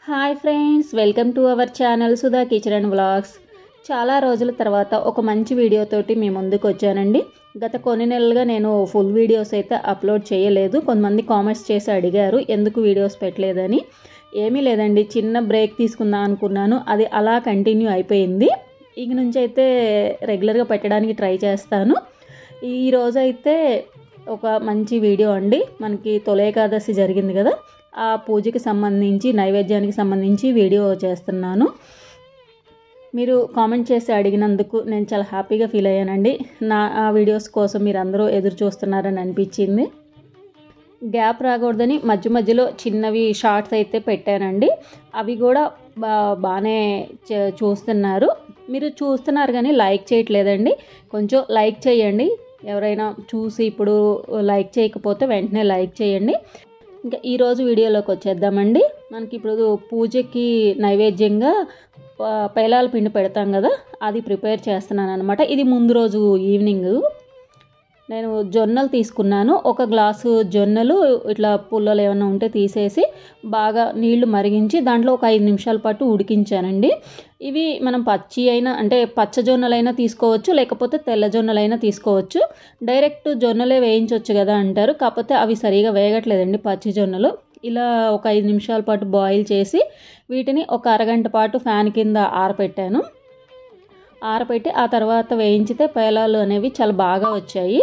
hi friends welcome to our channel Sudha kitchen and vlogs చాలా రోజుల తర్వాత ఒక మంచి వీడియోతోటి మీ ముందుకు వచ్చానండి గత కొన్ని నెలలుగా నేను ఫుల్ వీడియోస్ అయితే అప్లోడ్ చేయలేదు కొంతమంది కామెంట్స్ చేసి అడిగారు ఎందుకు వీడియోస్ పెట్టలేదని ఏమీ లేదండి చిన్న బ్రేక్ తీసుకుందాం అనుకున్నాను అది అలా కంటిన్యూ అయిపోయింది ఇక నుంచి అయితే రెగ్యులర్గా పెట్టడానికి ట్రై చేస్తాను ఈ రోజు అయితే ఒక మంచి వీడియో అండి మనకి తొలి ఏకాదశి జరిగింది కదా ఆ పూజకి సంబంధించి నైవేద్యానికి సంబంధించి వీడియో చేస్తున్నాను మీరు కామెంట్ చేసి అడిగినందుకు నేను చాలా హ్యాపీగా ఫీల్ అయ్యానండి నా ఆ వీడియోస్ కోసం మీరు అందరూ ఎదురు చూస్తున్నారని అనిపించింది గ్యాప్ రాకూడదని మధ్య మధ్యలో చిన్నవి షార్ట్స్ అయితే పెట్టానండి అవి కూడా బా బాగానే చే- చూస్తున్నారు మీరు చూస్తున్నారు కానీ లైక్ చేయట్లేదండి కొంచెం లైక్ చేయండి ఎవరైనా చూసి ఇప్పుడు లైక్ చేయకపోతే వెంటనే లైక్ చేయండి ఇంకా ఈరోజు వీడియోలోకి వచ్చేద్దామండి మనకి ఇప్పుడు పూజకి నైవేద్యంగా ఆ, పేలాల పిండి పెడతాం కదా అది ప్రిపేర్ చేస్తున్నాను అనమాట ఇది ముందు రోజు ఈవినింగ్ నేను జొన్నలు తీసుకున్నాను ఒక గ్లాసు జొన్నలు ఇట్లా పుల్లలు ఏమైనా ఉంటే తీసేసి బాగా నీళ్లు మరిగించి దాంట్లో ఒక ఐదు నిమిషాల పాటు ఉడికించానండి ఇవి మనం పచ్చి అయినా అంటే పచ్చ జొన్నలైనా తీసుకోవచ్చు లేకపోతే తెల్ల జొన్నలైనా తీసుకోవచ్చు డైరెక్ట్ జొన్నలే వేయించవచ్చు కదా అంటారు కాకపోతే అవి సరిగా వేగట్లేదండి పచ్చి జొన్నలు ఇలా ఒక ఐదు నిమిషాల పాటు బాయిల్ చేసి వీటిని ఒక అరగంట పాటు ఫ్యాన్ కింద ఆరపెట్టాను ఆరపెట్టి ఆ తర్వాత వేయించితే పేలాలు అనేవి చాలా బాగా వచ్చాయి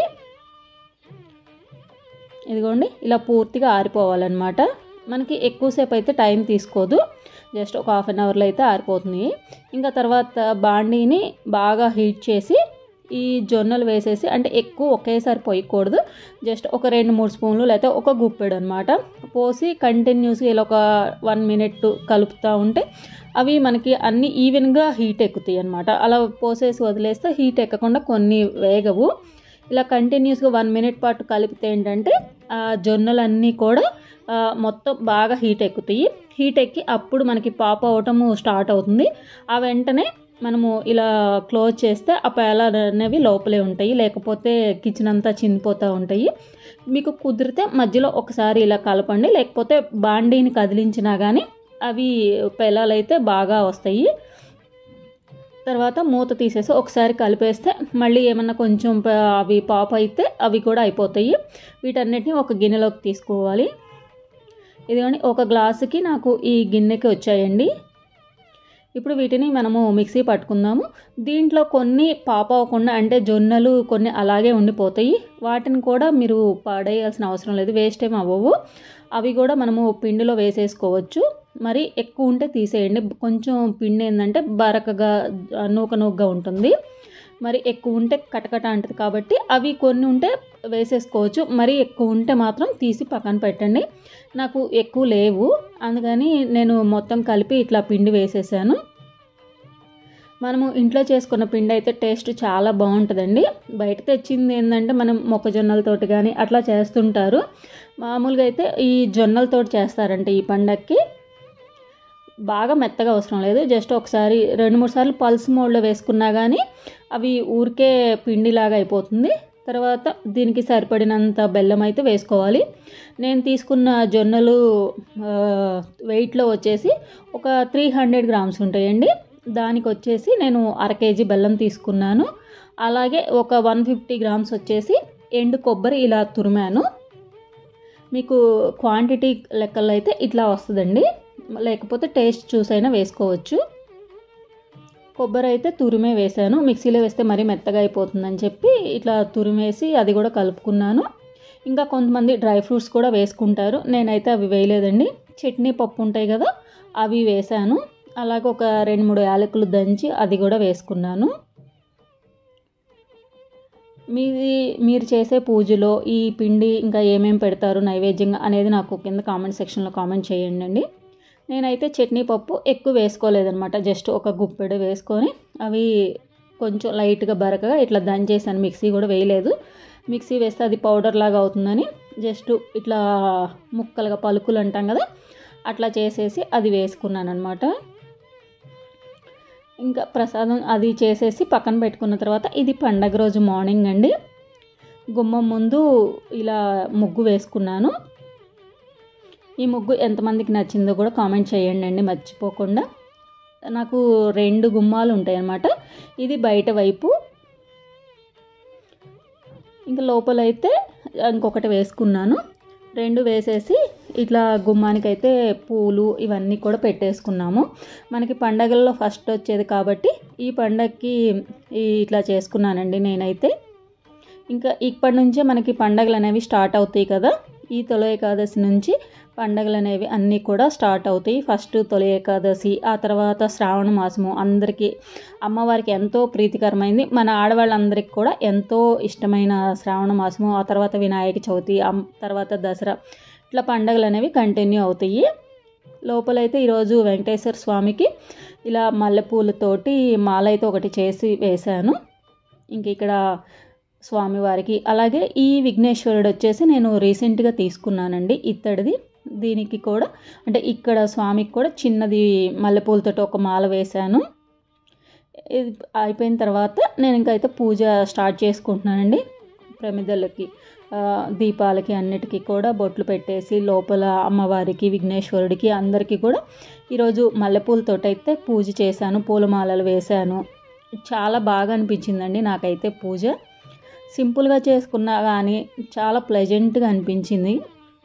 ఇదిగోండి ఇలా పూర్తిగా ఆరిపోవాలన్నమాట మనకి ఎక్కువసేపు అయితే టైం తీసుకోదు జస్ట్ ఒక హాఫ్ అన్ అవర్లో అయితే ఆరిపోతుంది ఇంకా తర్వాత బాండీని బాగా హీట్ చేసి ఈ జొన్నలు వేసేసి అంటే ఎక్కువ ఒకేసారి పోయకూడదు జస్ట్ ఒక రెండు మూడు స్పూన్లు లేకపోతే ఒక గుప్పెడు అనమాట పోసి కంటిన్యూస్గా ఇలా ఒక వన్ మినిట్ కలుపుతూ ఉంటే అవి మనకి అన్ని ఈవెన్గా హీట్ ఎక్కుతాయి అనమాట అలా పోసేసి వదిలేస్తే హీట్ ఎక్కకుండా కొన్ని వేగవు ఇలా కంటిన్యూస్గా వన్ మినిట్ పాటు కలిపితే ఏంటంటే ఆ జొన్నలన్నీ కూడా ఆ, మొత్తం బాగా హీట్ ఎక్కుతాయి హీట్ ఎక్కి అప్పుడు మనకి పాప అవటము స్టార్ట్ అవుతుంది ఆ వెంటనే మనము ఇలా క్లోజ్ చేస్తే ఆ పేలాలు అనేవి లోపలే ఉంటాయి లేకపోతే కిచెన్ అంతా చిందిపోతూ ఉంటాయి మీకు కుదిరితే మధ్యలో ఒకసారి ఇలా కలపండి లేకపోతే బాండీని కదిలించినా కానీ అవి పేలాలు అయితే బాగా వస్తాయి తర్వాత మూత తీసేసి ఒకసారి కలిపేస్తే మళ్ళీ ఏమన్నా కొంచెం ప- అవి పాప్ అయితే అవి కూడా అయిపోతాయి వీటన్నిటిని ఒక గిన్నెలోకి తీసుకోవాలి ఇదిగోండి ఒక గ్లాసుకి నాకు ఈ గిన్నెకి వచ్చాయండి ఇప్పుడు వీటిని మనము మిక్సీ పట్టుకుందాము దీంట్లో కొన్ని పాప అవ్వకుండా అంటే జొన్నలు కొన్ని అలాగే ఉండిపోతాయి వాటిని కూడా మీరు పడేయాల్సిన అవసరం లేదు వేస్ట్ ఏం అవ్వవు అవి కూడా మనము పిండిలో వేసేసుకోవచ్చు మరి ఎక్కువ ఉంటే తీసేయండి కొంచెం పిండి ఏంటంటే బరకగా ఆ, నూక నూకగా ఉంటుంది మరి ఎక్కువ ఉంటే కటకట అంటది కాబట్టి అవి కొన్ని ఉంటే వేసేసుకోవచ్చు మరి ఎక్కువ ఉంటే మాత్రం తీసి పక్కన పెట్టండి నాకు ఎక్కువ లేవు అందుకని నేను మొత్తం కలిపి ఇట్లా పిండి వేసేసాను మనము ఇంట్లో చేసుకున్న పిండి అయితే టేస్ట్ చాలా బాగుంటుందండి బయట తెచ్చింది ఏంటంటే మనం మొక్కజొన్నలతోటి కానీ అట్లా చేస్తుంటారు మామూలుగా అయితే ఈ జొన్నలతోటి చేస్తారంట ఈ పండక్కి బాగా మెత్తగా అవసరం లేదు జస్ట్ ఒకసారి రెండు మూడు సార్లు పల్స్ మోడ్లో వేసుకున్నా కానీ అవి ఊరికే పిండిలాగా అయిపోతుంది తర్వాత దీనికి సరిపడినంత బెల్లం అయితే వేసుకోవాలి నేను తీసుకున్న జొన్నలు ఆ, వెయిట్లో వచ్చేసి ఒక త్రీ హండ్రెడ్ గ్రామ్స్ ఉంటాయండి దానికి వచ్చేసి నేను అర కేజీ బెల్లం తీసుకున్నాను అలాగే ఒక వన్ ఫిఫ్టీ గ్రామ్స్ వచ్చేసి ఎండు కొబ్బరి ఇలా తురిమాను మీకు క్వాంటిటీ లెక్కల్లో అయితే ఇట్లా వస్తుందండి లేకపోతే టేస్ట్ చూసైనా వేసుకోవచ్చు కొబ్బరి అయితే తురిమే వేసాను మిక్సీలో వేస్తే మరీ మెత్తగా అయిపోతుందని చెప్పి ఇట్లా తురిమేసి అది కూడా కలుపుకున్నాను ఇంకా కొంతమంది డ్రై ఫ్రూట్స్ కూడా వేసుకుంటారు నేనైతే అవి వేయలేదండి చట్నీ పప్పు ఉంటాయి కదా అవి వేసాను అలాగే ఒక రెండు మూడు యాలకులు దంచి అది కూడా వేసుకున్నాను మీది మీరు చేసే పూజలో ఈ పిండి ఇంకా ఏమేమి పెడతారు నైవేద్యంగా అనేది నాకు కింద కామెంట్ సెక్షన్లో కామెంట్ చేయండి అండి నేనైతే చట్నీ పప్పు ఎక్కువ వేసుకోలేదనమాట జస్ట్ ఒక గుప్పెడు వేసుకొని అవి కొంచెం లైట్గా బరకగా ఇట్లా దంచేసాను మిక్సీ కూడా వేయలేదు మిక్సీ వేస్తే అది పౌడర్ లాగా అవుతుందని జస్ట్ ఇట్లా ముక్కలుగా పలుకులు అంటాం కదా అట్లా చేసేసి అది వేసుకున్నాను అనమాట ఇంకా ప్రసాదం అది చేసేసి పక్కన పెట్టుకున్న తర్వాత ఇది పండగ రోజు మార్నింగ్ అండి గుమ్మం ముందు ఇలా ముగ్గు వేసుకున్నాను ఈ ముగ్గు ఎంతమందికి నచ్చిందో కూడా కామెంట్ చేయండి అండి మర్చిపోకుండా నాకు రెండు గుమ్మాలు ఉంటాయి అన్నమాట ఇది బయట వైపు ఇంకా లోపలైతే ఇంకొకటి వేసుకున్నాను రెండు వేసేసి ఇట్లా గుమ్మానికైతే పూలు ఇవన్నీ కూడా పెట్టేసుకున్నాము మనకి పండగల్లో ఫస్ట్ వచ్చేది కాబట్టి ఈ పండగకి ఇట్లా చేసుకున్నానండి నేనైతే ఇంకా ఇప్పటి నుంచే మనకి పండగలు అనేవి స్టార్ట్ అవుతాయి కదా ఈ తొలి ఏకాదశి నుంచి పండగలు అనేవి అన్నీ కూడా స్టార్ట్ అవుతాయి ఫస్ట్ తొలి ఏకాదశి ఆ తర్వాత శ్రావణ మాసము అందరికీ అమ్మవారికి ఎంతో ప్రీతికరమైంది మన ఆడవాళ్ళందరికీ కూడా ఎంతో ఇష్టమైన శ్రావణ మాసము ఆ తర్వాత వినాయక చవితి తర్వాత దసరా ఇట్లా పండగలు అనేవి కంటిన్యూ అవుతాయి లోపలైతే ఈరోజు వెంకటేశ్వర స్వామికి ఇలా మల్లెపూలతోటి మాల అయితే ఒకటి చేసి వేశాను ఇంక ఇక్కడ స్వామివారికి అలాగే ఈ విఘ్నేశ్వరుడు వచ్చేసి నేను రీసెంట్గా తీసుకున్నానండి ఇత్తడిది దీనికి కూడా అంటే ఇక్కడ స్వామికి కూడా చిన్నది మల్లెపూలతో ఒక మాల వేశాను ఇది అయిపోయిన తర్వాత నేను ఇంకైతే పూజ స్టార్ట్ చేసుకుంటున్నానండి ప్రమిదలకి దీపాలకి అన్నిటికీ కూడా బొట్లు పెట్టేసి లోపల అమ్మవారికి విఘ్నేశ్వరుడికి అందరికీ కూడా ఈరోజు మల్లెపూలతో అయితే పూజ చేశాను పూలమాలలు వేశాను చాలా బాగా అనిపించిందండి నాకైతే పూజ సింపుల్గా చేసుకున్నా కానీ చాలా ప్లెజెంట్గా అనిపించింది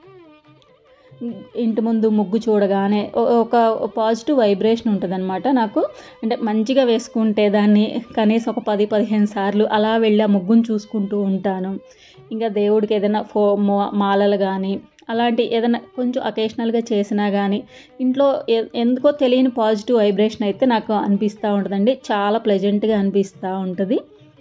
ఇంటి ముందు ముగ్గు చూడగానే ఒక పాజిటివ్ వైబ్రేషన్ ఉంటుంది అనమాట నాకు అంటే మంచిగా వేసుకుంటే దాన్ని కనీసం ఒక పది పదిహేను సార్లు అలా వెళ్ళి ఆ ముగ్గును చూసుకుంటూ ఉంటాను ఇంకా దేవుడికి ఏదైనా ఫో మాలలు కానీ అలాంటి ఏదైనా కొంచెం అకేషనల్గా చేసినా కానీ ఇంట్లో ఎందుకో తెలియని పాజిటివ్ వైబ్రేషన్ అయితే నాకు అనిపిస్తూ ఉంటుందండి చాలా ప్లెజెంట్గా అనిపిస్తూ ఉంటుంది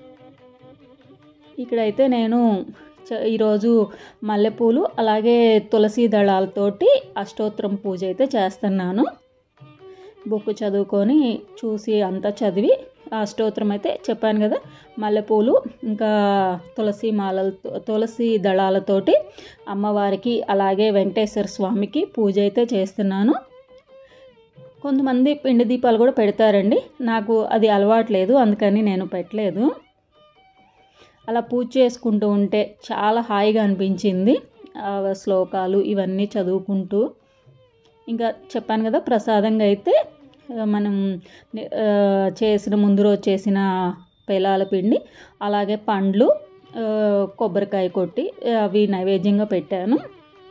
ఇక్కడైతే నేను ఈరోజు మల్లెపూలు అలాగే తులసి దళాలతోటి అష్టోత్తరం పూజ అయితే చేస్తున్నాను బుక్ చదువుకొని చూసి అంతా చదివి అష్టోత్తరం అయితే చెప్పాను కదా మల్లెపూలు ఇంకా తులసి మాలలతో తులసి దళాలతోటి అమ్మవారికి అలాగే వెంకటేశ్వర స్వామికి పూజ అయితే చేస్తున్నాను కొంతమంది పిండి దీపాలు కూడా పెడతారండి నాకు అది అలవాటు లేదు అందుకని నేను పెట్టలేదు అలా పూజ చేసుకుంటూ ఉంటే చాలా హాయిగా అనిపించింది శ్లోకాలు ఇవన్నీ చదువుకుంటూ ఇంకా చెప్పాను కదా ప్రసాదంగా అయితే మనం చేసిన ముందు రోజు చేసిన పేలాల పిండి అలాగే పండ్లు కొబ్బరికాయ కొట్టి అవి నైవేద్యంగా పెట్టాను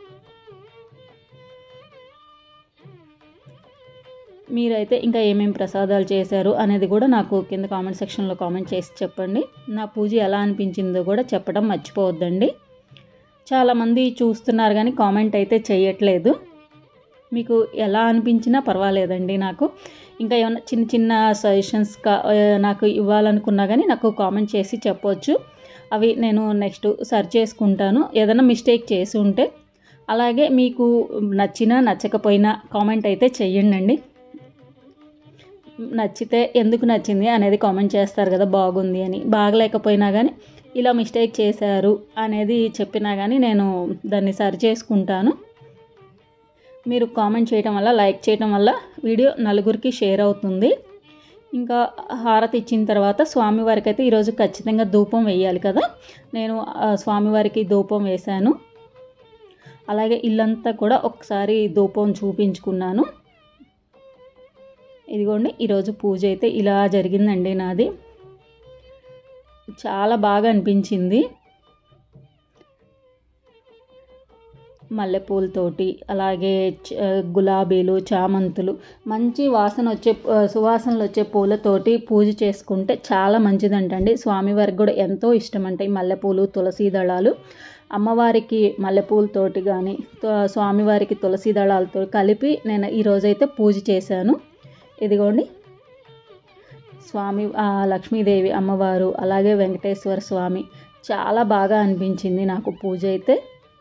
మీరైతే ఇంకా ఏమేమి ప్రసాదాలు చేశారు అనేది కూడా నాకు కింద కామెంట్ సెక్షన్లో కామెంట్ చేసి చెప్పండి నా పూజ ఎలా అనిపించిందో కూడా చెప్పడం మర్చిపోవద్దండి చాలామంది చూస్తున్నారు కానీ కామెంట్ అయితే చేయట్లేదు మీకు ఎలా అనిపించినా పర్వాలేదండి నాకు ఇంకా ఏమైనా చిన్న చిన్న సజెషన్స్ కా నాకు ఇవ్వాలనుకున్నా కానీ నాకు కామెంట్ చేసి చెప్పవచ్చు అవి నేను నెక్స్ట్ సర్చ్ చేసుకుంటాను ఏదైనా మిస్టేక్ చేసి ఉంటే అలాగే మీకు నచ్చినా నచ్చకపోయినా కామెంట్ అయితే చెయ్యండి నచ్చితే ఎందుకు నచ్చింది అనేది కామెంట్ చేస్తారు కదా బాగుంది అని బాగలేకపోయినా కానీ ఇలా మిస్టేక్ చేశారు అనేది చెప్పినా కానీ నేను దాన్ని సరి చేసుకుంటాను మీరు కామెంట్ చేయడం వల్ల లైక్ చేయడం వల్ల వీడియో నలుగురికి షేర్ అవుతుంది ఇంకా హారతి ఇచ్చిన తర్వాత స్వామివారికి అయితే ఈరోజు ఖచ్చితంగా ధూపం వేయాలి కదా నేను స్వామివారికి ధూపం వేశాను అలాగే ఇల్లంతా కూడా ఒకసారి ధూపం చూపించుకున్నాను ఇదిగోండి ఈరోజు పూజ అయితే ఇలా జరిగిందండి నాది చాలా బాగా అనిపించింది మల్లెపూలతోటి అలాగే గులాబీలు చామంతులు మంచి వాసన వచ్చే సువాసనలు వచ్చే పూలతోటి పూజ చేసుకుంటే చాలా మంచిదంటండి స్వామివారికి కూడా ఎంతో ఇష్టం అంటే ఈ మల్లెపూలు తులసి దళాలు అమ్మవారికి మల్లెపూలతోటి కానీ స్వామివారికి తులసి దళాలతో కలిపి నేను ఈరోజైతే పూజ చేశాను ఇదిగోండి స్వామి లక్ష్మీదేవి అమ్మవారు అలాగే వెంకటేశ్వర స్వామి చాలా బాగా అనిపించింది నాకు పూజ అయితే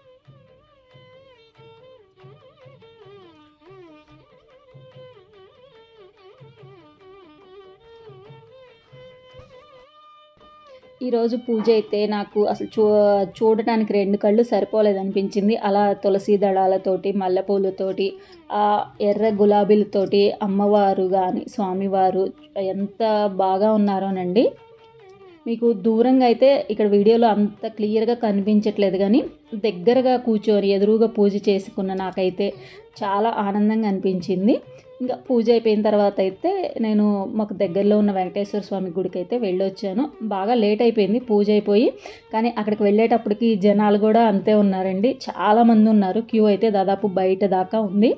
ఈరోజు పూజ అయితే నాకు అసలు చూ చూడటానికి రెండు కళ్ళు సరిపోలేదు అనిపించింది అలా తులసి దళాలతోటి మల్లెపూలతోటి ఆ ఎర్ర గులాబీలతోటి అమ్మవారు కానీ స్వామివారు ఎంత బాగా ఉన్నారోనండి మీకు దూరంగా అయితే ఇక్కడ వీడియోలో అంత క్లియర్గా కనిపించట్లేదు కానీ దగ్గరగా కూర్చొని ఎదురుగా పూజ చేసుకున్న నాకైతే చాలా ఆనందంగా అనిపించింది ఇంకా పూజ అయిపోయిన తర్వాత అయితే నేను మాకు దగ్గరలో ఉన్న వెంకటేశ్వర స్వామి గుడికి అయితే వెళ్ళొచ్చాను బాగా లేట్ అయిపోయింది పూజ అయిపోయి కానీ అక్కడికి వెళ్ళేటప్పటికి జనాలు కూడా అంతే ఉన్నారండి చాలామంది ఉన్నారు క్యూ అయితే దాదాపు బయట దాకా ఉంది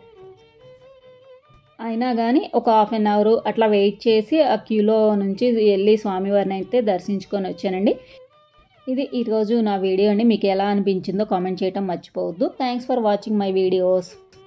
అయినా కానీ ఒక హాఫ్ అన్ అవర్ అట్లా వెయిట్ చేసి ఆ క్యూలో నుంచి వెళ్ళి స్వామివారిని అయితే దర్శించుకొని వచ్చానండి ఇది ఈరోజు నా వీడియో అండి మీకు ఎలా అనిపించిందో కామెంట్ చేయడం మర్చిపోవద్దు thanks for watching my videos